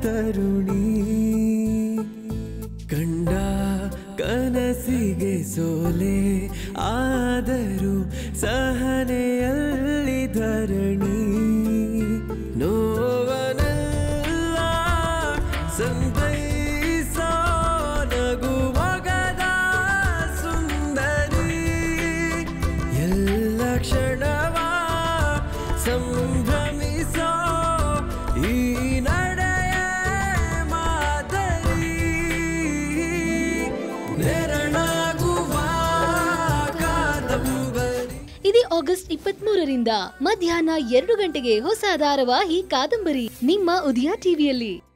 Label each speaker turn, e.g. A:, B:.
A: ತರುಣಿ ಕಂಡ ಕನಸಿಗೆ ಸೋಲೆ ಆದರೂ ಸಹನೆಯಲ್ಲಿ ಧರಣಿ ನೋವನೆಲ್ಲ ಸಂತೈಸೋ ನಗುಮೊಗದ ಸುಂದರಿ ಎಲ್ಲ ಕ್ಷಣವ ಸಂಭ್ರಮಿಸೋ ಈ ನಡೆಯ ಮಾದರಿ ನೆರಳಾಗುವ ಕಾದಂಬರಿ
B: ಇದೇ ಆಗಸ್ಟ್ ಇಪ್ಪತ್ಮೂರರಿಂದ ಮಧ್ಯಾಹ್ನ ಎರಡು ಗಂಟೆಗೆ ಹೊಸ ಧಾರಾವಾಹಿ ಕಾದಂಬರಿ ನಿಮ್ಮ ಉದಯ ಟಿವಿಯಲ್ಲಿ